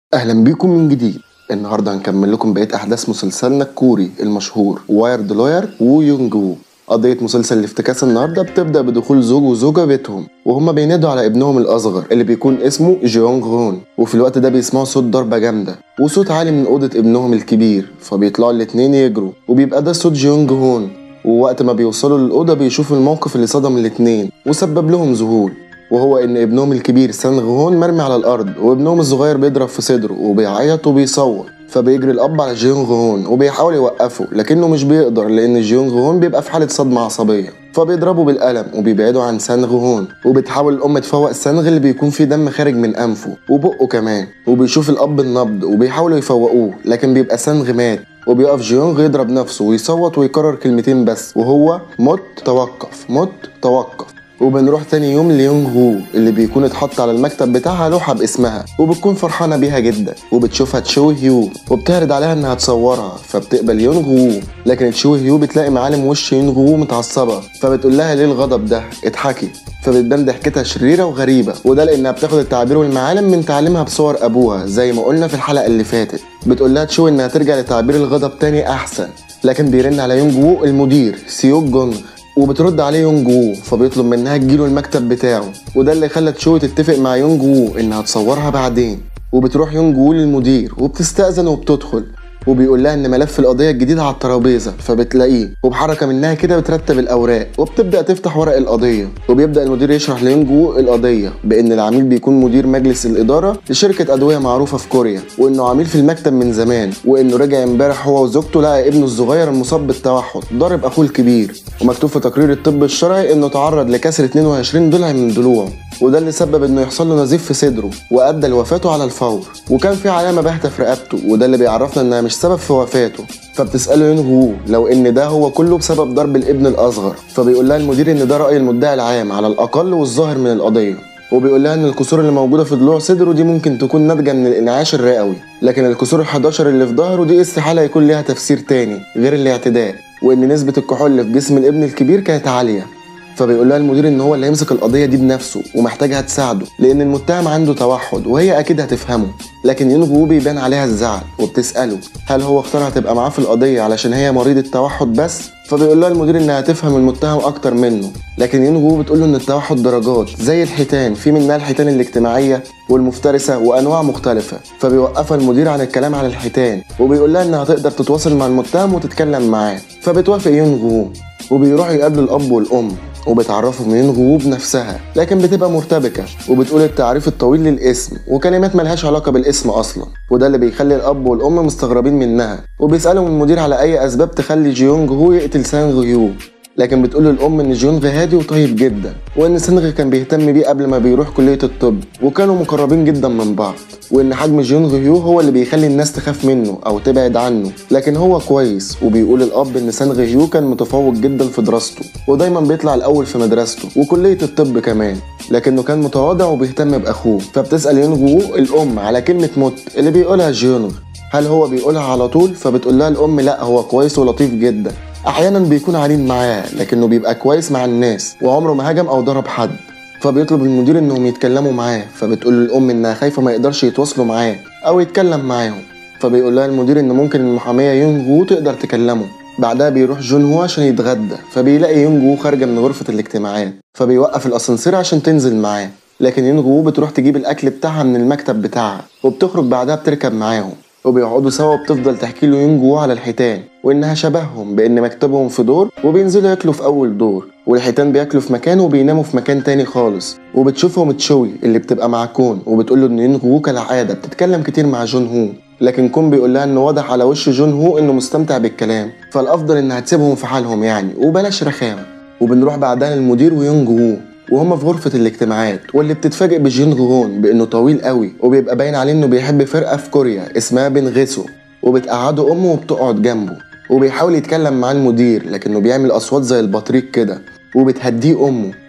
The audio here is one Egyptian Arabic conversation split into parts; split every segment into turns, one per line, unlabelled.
اهلا بيكم من جديد النهارده هنكمل لكم بقيه احداث مسلسلنا الكوري المشهور وايرد لوير وو يونج وو قضية مسلسل الافتكاس النهاردة بتبدأ بدخول زوج وزوجة بيتهم وهما بينادوا على ابنهم الأصغر اللي بيكون اسمه جيونغ هون وفي الوقت ده بيسمعوا صوت ضربة جامدة وصوت عالي من أوضة ابنهم الكبير فبيطلعوا الاتنين يجروا وبيبقى ده صوت جيونغ هون ووقت ما بيوصلوا للأوضة بيشوفوا الموقف اللي صدم الاتنين وسبب لهم ذهول وهو ان ابنهم الكبير سانغ هون مرمي على الارض وابنهم الصغير بيضرب في صدره وبيعيط وبيصوت فبيجري الاب على جيونغ هون وبيحاول يوقفه لكنه مش بيقدر لان جيونغ هون بيبقى في حاله صدمه عصبيه فبيضربه بالقلم وبيبعدوا عن سانغ هون وبتحاول الام تفوق سانغ اللي بيكون فيه دم خارج من انفه وبقه كمان وبيشوف الاب النبض وبيحاولوا يفوقوه لكن بيبقى سانغ مات وبيقف جيونغ يضرب نفسه ويصوت ويكرر كلمتين بس وهو مت توقف مت توقف وبنروح تاني يوم ليونغ هو اللي بيكون اتحط على المكتب بتاعها لوحة باسمها وبتكون فرحانة بيها جدا وبتشوفها تشو هيو وبتعرض عليها انها تصورها فبتقبل يونغ هو لكن تشو هيو بتلاقي معالم وش يونغ هو متعصبة فبتقول لها ليه الغضب ده اضحكي فبتبان ضحكتها شريرة وغريبة وده لانها بتاخد التعبير والمعالم من تعليمها بصور ابوها زي ما قلنا في الحلقة اللي فاتت بتقول لها تشو انها ترجع لتعبير الغضب تاني احسن لكن بيرن على يونج وو المدير سيوك جونغ وبترد عليه يونج وو فبيطلب منها تجيله المكتب بتاعه وده اللي خلى تشو تتفق مع يونج وو انها تصورها بعدين وبتروح يونج وو للمدير وبتستأذن وبتدخل وبيقول لها ان ملف القضيه الجديد على الترابيزه فبتلاقيه وبحركه منها كده بترتب الاوراق وبتبدا تفتح ورق القضيه وبيبدا المدير يشرح ليونج وو القضيه بان العميل بيكون مدير مجلس الاداره لشركه ادويه معروفه في كوريا وانه عميل في المكتب من زمان وانه رجع امبارح هو وزوجته لقى ابنه الصغير المصاب بالتوحد ضارب اخوه الكبير ومكتوب في تقرير الطب الشرعي انه تعرض لكسر 22 ضلع من ضلوعه وده اللي سبب انه يحصل له نزيف في صدره وادى لوفاته على الفور وكان في علامه باهته في رقبته وده اللي بيعرفنا انها مش سبب في وفاته فبتساله يونغ وو لو ان ده هو كله بسبب ضرب الابن الاصغر فبيقول لها المدير ان ده راي المدعي العام على الاقل والظاهر من القضيه وبيقول لها ان الكسور اللي موجوده في ضلوع صدره دي ممكن تكون ناتجه من الانعاش الرئوي لكن الكسور ال11 اللي في ظهره دي استحاله يكون ليها تفسير تاني غير الاعتداء وان نسبه الكحول اللي في جسم الابن الكبير كانت عاليه فبيقول لها المدير ان هو اللي هيمسك القضيه دي بنفسه ومحتاجها تساعده لان المتهم عنده توحد وهي اكيد هتفهمه لكن يونغ وو بيبان عليها الزعل وبتساله هل هو اختارها تبقى معاه في القضيه علشان هي مريضه توحد بس فبيقول لها المدير انها تفهم المتهم اكتر منه لكن يونغ وو بتقول له ان التوحد درجات زي الحيتان في منها الحيتان الاجتماعيه والمفترسه وانواع مختلفه فبيوقفها المدير عن الكلام عن الحيتان وبيقول لها انها تقدر تتواصل مع المتهم وتتكلم معاه فبتوافق يونغ وو وبيروحوا يقابلوا الاب والام وبتعرفهم يونغ وو بنفسها لكن بتبقى مرتبكة وبتقول التعريف الطويل للاسم وكلمات ملهاش علاقة بالاسم أصلا وده اللي بيخلي الأب والأم مستغربين منها وبيسألهم المدير على أي أسباب تخلي جيونغ هو يقتل سانغ يو لكن بتقول الأم إن جيونغ هادي وطيب جدا وإن سانغ كان بيهتم بيه قبل ما بيروح كلية الطب وكانوا مقربين جدا من بعض وإن حجم جيونغ هيو هو اللي بيخلي الناس تخاف منه أو تبعد عنه لكن هو كويس وبيقول الأب إن سانغ هيو كان متفوق جدا في دراسته ودايما بيطلع الأول في مدرسته وكلية الطب كمان لكنه كان متواضع وبيهتم بأخوه فبتسأل يونغ وو الأم على كلمة موت اللي بيقولها جيونغ هل هو بيقولها على طول فبتقول لها الأم لأ هو كويس ولطيف جدا احيانا بيكون عنيد معاه لكنه بيبقى كويس مع الناس وعمره ما هجم او ضرب حد فبيطلب المدير انهم يتكلموا معاه فبتقول الام انها خايفه ما يقدرش يتواصلوا معاه او يتكلم معاهم فبيقول لها المدير ان ممكن المحاميه يونغ وو تقدر تكلمه بعدها بيروح جون هو عشان يتغدى فبيلاقي يونغ وو خارجه من غرفه الاجتماعات فبيوقف الاسانسير عشان تنزل معاه لكن يونغ وو بتروح تجيب الاكل بتاعها من المكتب بتاعها وبتخرج بعدها بتركب معاهم وبيقعدوا سوا وبتفضل تحكي له يونج وو على الحيتان وانها شبههم بان مكتبهم في دور وبينزلوا ياكلوا في اول دور والحيتان بياكلوا في مكان وبيناموا في مكان تاني خالص وبتشوفهم تشوي اللي بتبقى مع كون وبتقول له ان يونج وو كالعاده بتتكلم كتير مع جون هو لكن كون بيقول لها انه واضح على وش جون هو انه مستمتع بالكلام فالافضل انها تسيبهم في حالهم يعني وبلاش رخامه وبنروح بعدها للمدير ويونج وو وهما في غرفة الاجتماعات واللي بتتفاجئ بجين غون بانه طويل قوي وبيبقى باين عليه انه بيحب فرقة في كوريا اسمها بنغسو وبتقعده امه وبتقعد جنبه وبيحاول يتكلم مع المدير لكنه بيعمل اصوات زي البطريق كده وبتهديه امه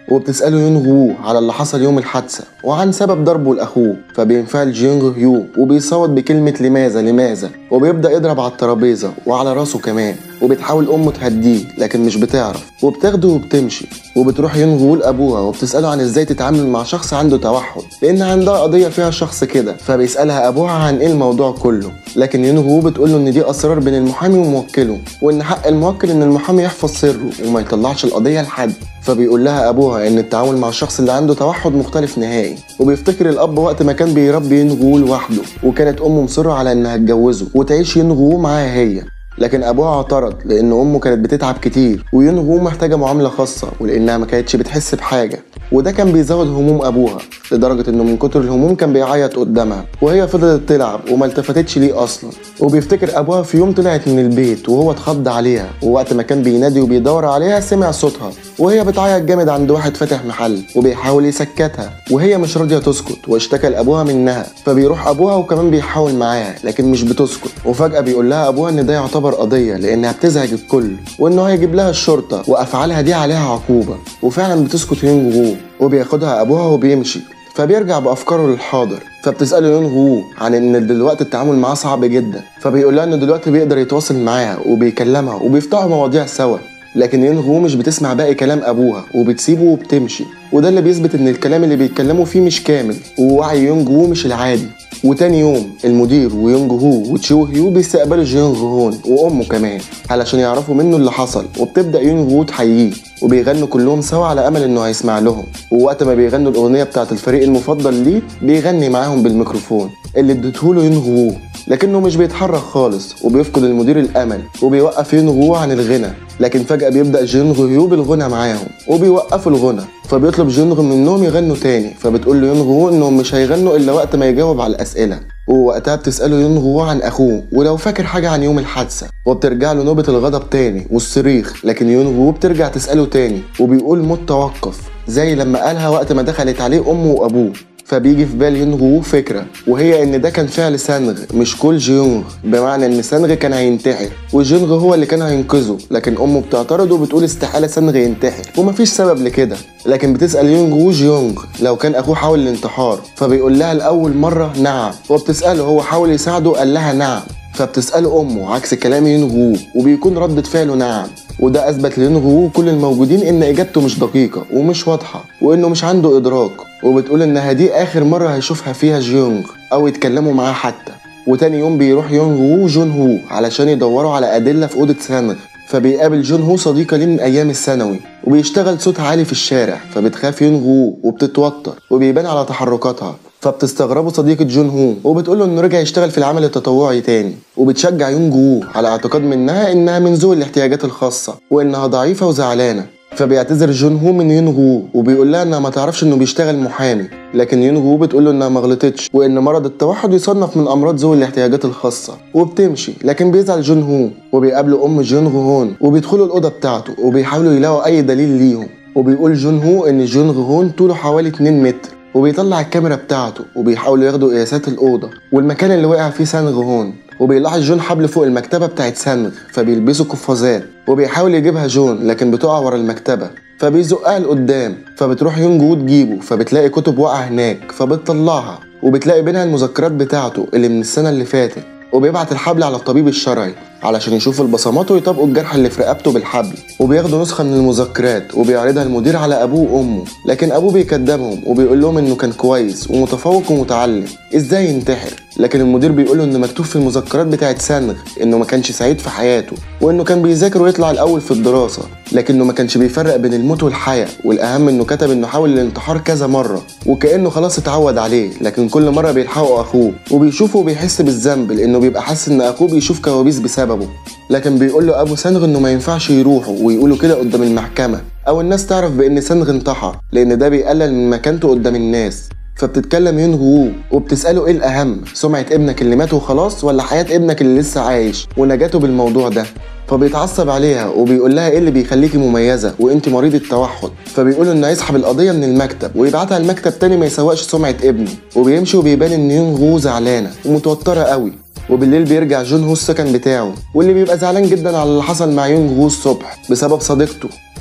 وبتسأله يونغ وو على اللي حصل يوم الحادثة وعن سبب ضربه لأخوه فبينفعل جيونغ هيو وبيصوت بكلمة لماذا لماذا وبيبدأ يضرب على الترابيزة وعلى راسه كمان وبتحاول أمه تهديه لكن مش بتعرف وبتاخده وبتمشي وبتروح يونغ وو لأبوها وبتسأله عن إزاي تتعامل مع شخص عنده توحد لأن عندها قضية فيها شخص كده فبيسألها أبوها عن إيه الموضوع كله لكن يونغ وو بتقول له إن دي أسرار بين المحامي وموكله وإن حق الموكل إن المحامي يحفظ سره وما يطلعش القضية لحد فبيقول لها ابوها ان التعامل مع الشخص اللي عنده توحد مختلف نهائي وبيفتكر الاب وقت ما كان بيربي ينغو لوحده وكانت امه مصره على انها تجوزه وتعيش ينغو معاها هي لكن ابوها اعترض لان امه كانت بتتعب كتير وينغو محتاجه معامله خاصه ولانها ما كانتش بتحس بحاجه وده كان بيزود هموم ابوها لدرجه انه من كتر الهموم كان بيعيط قدامها وهي فضلت تلعب وما التفتتش ليه اصلا وبيفتكر ابوها في يوم طلعت من البيت وهو اتخض عليها ووقت ما كان بينادي وبيدور عليها سمع صوتها وهي بتعيط جامد عند واحد فاتح محل وبيحاول يسكتها وهي مش راضيه تسكت واشتكى لابوها منها فبيروح ابوها وكمان بيحاول معاها لكن مش بتسكت وفجاه بيقول لها ابوها ان ده يعتبر قضيه لانها بتزعج الكل وانه هيجيب لها الشرطه وافعالها دي عليها عقوبه وفعلا بتسكت يونغ وو وبياخدها ابوها وبيمشي فبيرجع بافكاره للحاضر فبتساله يونغ وو عن ان دلوقتي التعامل معاه صعب جدا فبيقول لها انه دلوقتي بيقدر يتواصل معاها وبيكلمها وبيفتحوا مواضيع سوا لكن يونغ وو مش بتسمع باقي كلام ابوها وبتسيبه وبتمشي وده اللي بيثبت ان الكلام اللي بيتكلموا فيه مش كامل ووعي يونغ وو مش العادي وتاني يوم المدير ويونج هو وتشو هيو بيستقبلوا جيونغ هون وامه كمان علشان يعرفوا منه اللي حصل وبتبدا يونغ هو تحييه وبيغنوا كلهم سوا على امل انه هيسمع لهم ووقت ما بيغنوا الاغنيه بتاعت الفريق المفضل ليه بيغني معاهم بالميكروفون اللي اديتهوله يونغ هو لكنه مش بيتحرك خالص وبيفقد المدير الامل وبيوقف يونغ هو عن الغنى لكن فجاه بيبدا جيونغ هيو بالغنى معاهم وبيوقفوا الغنى فبيطلب جيونغ منهم يغنوا تاني فبتقول له يونغ هو انهم مش هيغنوا الا وقت ما يجاوب على الاسئله ووقتها بتسأله يونغ هو عن أخوه ولو فاكر حاجة عن يوم الحادثة وبترجع له نوبة الغضب تاني والصريخ لكن يونغ هو بترجع تسأله تاني وبيقول موت توقف زي لما قالها وقت ما دخلت عليه أمه وأبوه فبيجي في بال يونغ وو فكرة وهي إن ده كان فعل سانغ مش كل جيونغ بمعنى إن سانغ كان هينتحر وجيونغ هو اللي كان هينقذه لكن أمه بتعترض وبتقول استحالة سانغ ينتحر ومفيش سبب لكده لكن بتسأل يونغ وو جيونغ لو كان أخوه حاول الانتحار فبيقول لها لأول مرة نعم وبتسأله هو حاول يساعده قال لها نعم فبتسأله أمه عكس كلام يونغ وو وبيكون ردة فعله نعم وده أثبت ليونغ وو وكل الموجودين إن إجابته مش دقيقة ومش واضحة وإنه مش عنده إدراك وبتقول إنها دي آخر مرة هيشوفها فيها جيونغ أو يتكلموا معاه حتى وتاني يوم بيروح يونغ وو وجون هو علشان يدوروا على أدلة في أوضة سانغ فبيقابل جون هو صديقة ليه من أيام الثانوي وبيشتغل صوت عالي في الشارع فبتخاف يونغ وو وبتتوتر وبيبان على تحركاتها فبتستغربه صديقة جون هو وبتقول له انه رجع يشتغل في العمل التطوعي تاني وبتشجع يونج وو على اعتقاد منها انها من ذوي الاحتياجات الخاصة وانها ضعيفة وزعلانة فبيعتذر جون هو من يونغ وو وبيقول لها انها ما تعرفش انه بيشتغل محامي لكن يونغ وو بتقول له انها ما غلطتش وان مرض التوحد يصنف من امراض ذوي الاحتياجات الخاصه وبتمشي لكن بيزعل جون هو وبيقابلوا ام جونغ هون وبيدخلوا الاوضه بتاعته وبيحاولوا يلاقوا اي دليل ليهم وبيقول جون هو ان جونغ هون طوله حوالي 2 متر وبيطلع الكاميرا بتاعته وبيحاولوا ياخدوا قياسات الأوضة والمكان اللي وقع فيه سانغ هون وبيلاحظ جون حبل فوق المكتبة بتاعت سانغ فبيلبسوا قفازات وبيحاول يجيبها جون لكن بتقع ورا المكتبة فبيزقها لقدام فبتروح يونج وو تجيبه فبتلاقي كتب واقعة هناك فبتطلعها وبتلاقي بينها المذكرات بتاعته اللي من السنة اللي فاتت وبيبعت الحبل على الطبيب الشرعي علشان يشوف البصمات ويطبقوا الجرح اللي في رقبته بالحبل وبياخدوا نسخة من المذكرات وبيعرضها المدير على أبوه وأمه لكن أبوه بيكدبهم وبيقول لهم إنه كان كويس ومتفوق ومتعلم إزاي ينتحر لكن المدير بيقول له إن مكتوب في المذكرات بتاعت سانغ إنه ما كانش سعيد في حياته وإنه كان بيذاكر ويطلع الأول في الدراسة لكنه ما كانش بيفرق بين الموت والحياة والأهم إنه كتب إنه حاول الانتحار كذا مرة وكأنه خلاص اتعود عليه لكن كل مرة بيلحقوا أخوه وبيشوفه وبيحس بالذنب لأنه بيبقى حاسس إن أخوه بيشوف كوابيس بسببه لكن بيقول له ابو سانغ انه ما ينفعش يروحوا ويقولوا كده قدام المحكمه او الناس تعرف بان سانغ انتحر لان ده بيقلل من مكانته قدام الناس فبتتكلم يونغ وو وبتساله ايه الاهم سمعه ابنك اللي مات وخلاص ولا حياه ابنك اللي لسه عايش ونجاته بالموضوع ده فبيتعصب عليها وبيقول لها ايه اللي بيخليكي مميزه وانت مريضه توحد فبيقول انه هيسحب القضيه من المكتب ويبعتها المكتب تاني ما يسوقش سمعه ابني وبيمشي وبيبان ان يونغ وو زعلانه ومتوتره قوي وبالليل بيرجع جون هو السكن بتاعه واللي بيبقى زعلان جدا على اللي حصل مع يونغ هو الصبح بسبب صديقته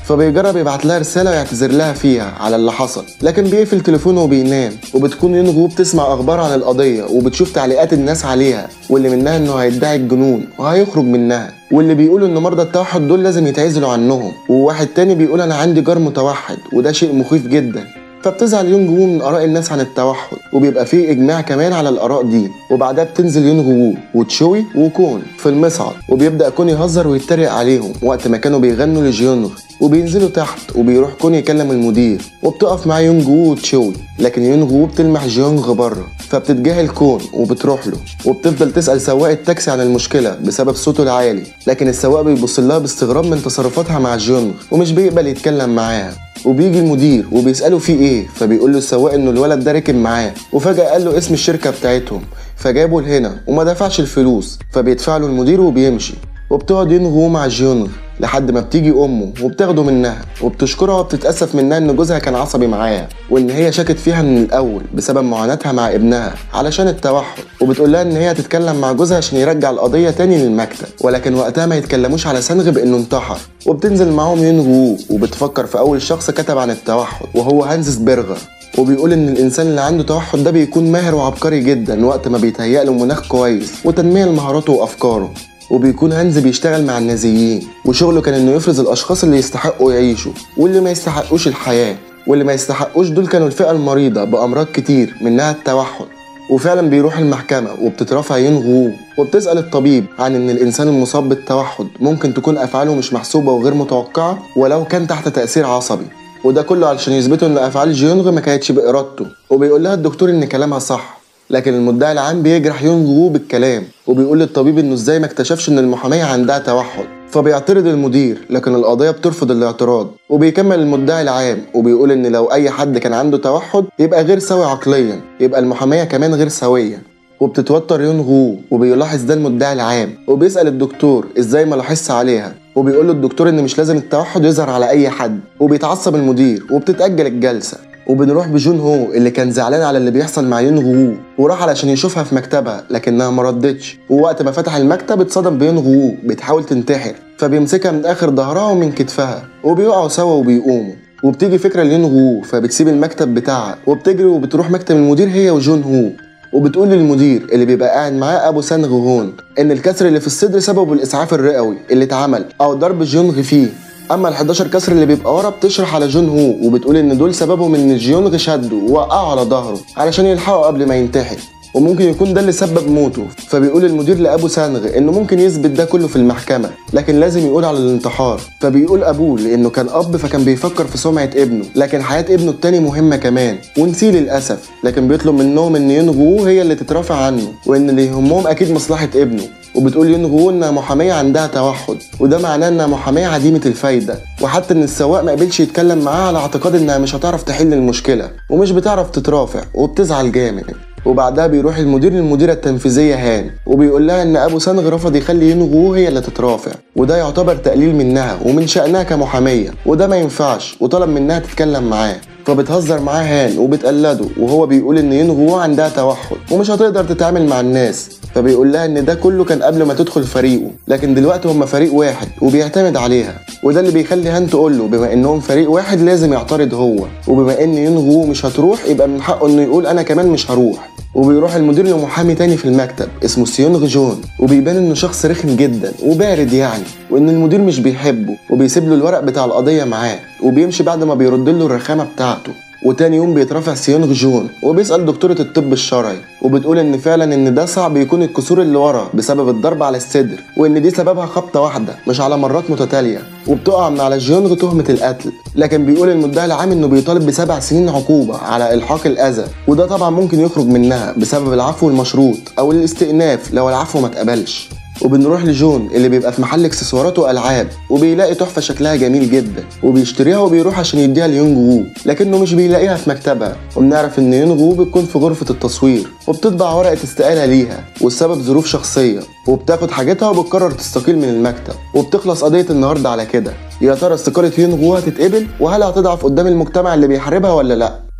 فبيجرب يبعت لها رسالة ويعتذر لها فيها على اللي حصل لكن بيقفل تليفونه وبينام وبتكون ينغو بتسمع أخبار عن القضية وبتشوف تعليقات الناس عليها واللي منها إنه هيدعي الجنون وهيخرج منها واللي بيقولوا ان مرضى التوحد دول لازم يتعزلوا عنهم وواحد تاني بيقول انا عندي جار متوحد وده شيء مخيف جدا فبتزعل يونج وو من اراء الناس عن التوحد وبيبقى فيه اجماع كمان على الاراء دي وبعدها بتنزل يونج وو وتشوي وكون في المصعد وبيبدا كون يهزر ويتريق عليهم وقت ما كانوا بيغنوا لجيونغ وبينزلوا تحت وبيروح كون يكلم المدير وبتقف مع يونج وو وتشوي لكن يونج وو بتلمح جيونغ بره فبتتجاهل كون وبتروح له وبتفضل تسال سواق التاكسي عن المشكله بسبب صوته العالي لكن السواق بيبص لها باستغراب من تصرفاتها مع جيونغ ومش بيقبل يتكلم معاها وبيجي المدير وبيسأله فيه ايه فبيقول له السواق انه الولد ده ركب معاه وفجأة قال له اسم الشركة بتاعتهم فجابه لهنا وما دفعش الفلوس فبيدفع له المدير وبيمشي وبتقعد ينغو مع جيونغ لحد ما بتيجي امه وبتاخده منها وبتشكرها وبتتاسف منها ان جوزها كان عصبي معاها وان هي شكت فيها من الاول بسبب معاناتها مع ابنها علشان التوحد وبتقول لها ان هي تتكلم مع جوزها عشان يرجع القضيه تاني للمكتب ولكن وقتها ما يتكلموش على سنغ بانه انتحر وبتنزل معاهم ينغو وبتفكر في اول شخص كتب عن التوحد وهو هانزس بيرغر وبيقول ان الانسان اللي عنده توحد ده بيكون ماهر وعبقري جدا وقت ما بيتهيأ له مناخ كويس وتنميه لمهاراته وافكاره وبيكون هانز بيشتغل مع النازيين وشغله كان انه يفرز الاشخاص اللي يستحقوا يعيشوا واللي ما يستحقوش الحياه واللي ما يستحقوش دول كانوا الفئه المريضه بامراض كتير منها التوحد وفعلا بيروح المحكمة وبتترفع ينغو وبتسأل الطبيب عن إن الإنسان المصاب بالتوحد ممكن تكون أفعاله مش محسوبة وغير متوقعة ولو كان تحت تأثير عصبي وده كله علشان يثبتوا إن أفعال جيونغ ما كانتش بإرادته وبيقول لها الدكتور إن كلامها صح لكن المدعي العام بيجرح يونغ وو بالكلام وبيقول للطبيب انه ازاي ما اكتشفش ان المحاميه عندها توحد فبيعترض المدير لكن القضيه بترفض الاعتراض وبيكمل المدعي العام وبيقول ان لو اي حد كان عنده توحد يبقى غير سوي عقليا يبقى المحاميه كمان غير سويه وبتتوتر يونغ وو وبيلاحظ ده المدعي العام وبيسال الدكتور ازاي ما لاحظش عليها وبيقول له الدكتور ان مش لازم التوحد يظهر على اي حد وبيتعصب المدير وبتتاجل الجلسه وبنروح بجون هو اللي كان زعلان على اللي بيحصل مع يونغ وو وراح علشان يشوفها في مكتبها لكنها ما ردتش ووقت ما فتح المكتب اتصدم بيونغ وو بتحاول تنتحر فبيمسكها من اخر ظهرها ومن كتفها وبيقعوا سوا وبيقوموا وبتيجي فكره ليونغ وو فبتسيب المكتب بتاعها وبتجري وبتروح مكتب المدير هي وجون هو وبتقول للمدير اللي بيبقى قاعد معاه ابو سانغ هون ان الكسر اللي في الصدر سببه الاسعاف الرئوي اللي اتعمل او ضرب جونغ فيه اما ال 11 كسر اللي بيبقى ورا بتشرح على جون هو وبتقول ان دول سببهم ان جيونغ شده ووقعه على ظهره علشان يلحقه قبل ما ينتحر وممكن يكون ده اللي سبب موته فبيقول المدير لابو سانغ انه ممكن يثبت ده كله في المحكمه لكن لازم يقول على الانتحار فبيقول ابوه لانه كان اب فكان بيفكر في سمعه ابنه لكن حياه ابنه التاني مهمه كمان ونسيه للاسف لكن بيطلب منهم ان ينغو هي اللي تترافع عنه وان اللي يهمهم اكيد مصلحه ابنه وبتقول ينغو انها محاميه عندها توحد وده معناه انها محاميه عديمه الفايده وحتى ان السواق ما قبلش يتكلم معاها على اعتقاد انها مش هتعرف تحل المشكله ومش بتعرف تترافع وبتزعل جامد وبعدها بيروح المدير للمديرة التنفيذية هان وبيقول لها ان ابو سانغ رفض يخلي ينغو هي اللي تترافع وده يعتبر تقليل منها ومن شأنها كمحامية وده ما ينفعش وطلب منها تتكلم معاه فبتهزر معاه هان وبتقلده وهو بيقول ان ينغو عندها توحد ومش هتقدر تتعامل مع الناس فبيقول لها ان ده كله كان قبل ما تدخل فريقه لكن دلوقتي هم فريق واحد وبيعتمد عليها وده اللي بيخلي هان تقول له بما انهم فريق واحد لازم يعترض هو وبما ان ينغو مش هتروح يبقى من حقه انه يقول انا كمان مش هروح وبيروح المدير لمحامي تاني في المكتب اسمه سيونغ جون وبيبان انه شخص رخم جدا وبارد يعني وان المدير مش بيحبه وبيسيب له الورق بتاع القضيه معاه وبيمشي بعد ما بيرد له الرخامه بتاعته وتاني يوم بيترافع سيونغ جون وبيسأل دكتورة الطب الشرعي وبتقول ان فعلا ان ده صعب يكون الكسور اللي ورا بسبب الضرب على الصدر وان دي سببها خبطة واحدة مش على مرات متتالية وبتقع من على جيونغ تهمة القتل لكن بيقول المدعي العام انه بيطالب بسبع سنين عقوبة على الحاق الاذى وده طبعا ممكن يخرج منها بسبب العفو المشروط او الاستئناف لو العفو ما اتقبلش وبنروح لجون اللي بيبقى في محل اكسسوارات والعاب وبيلاقي تحفه شكلها جميل جدا وبيشتريها وبيروح عشان يديها ليونج وو لكنه مش بيلاقيها في مكتبها وبنعرف ان يونج وو بتكون في غرفه التصوير وبتطبع ورقه استقالة ليها والسبب ظروف شخصيه وبتاخد حاجتها وبتقرر تستقيل من المكتب وبتخلص قضيه النهارده على كده يا ترى استقاله يونج وو هتتقبل وهل هتضعف قدام المجتمع اللي بيحاربها ولا لا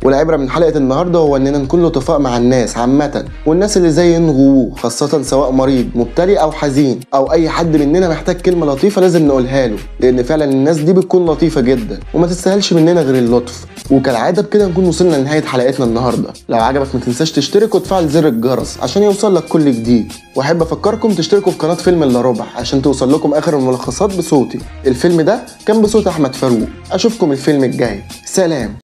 والعبرة من حلقة النهاردة هو إننا نكون لطفاء مع الناس عامة والناس اللي زي نغوو خاصة سواء مريض مبتلي أو حزين أو أي حد مننا محتاج كلمة لطيفة لازم نقولها له لأن فعلا الناس دي بتكون لطيفة جدا وما تستاهلش مننا غير اللطف وكالعادة بكده نكون وصلنا لنهاية حلقتنا النهاردة لو عجبك ما تنساش تشترك وتفعل زر الجرس عشان يوصل لك كل جديد واحب افكركم تشتركوا في قناة فيلم الا ربع عشان توصل لكم اخر الملخصات بصوتي الفيلم ده كان بصوت احمد فاروق اشوفكم الفيلم الجاي سلام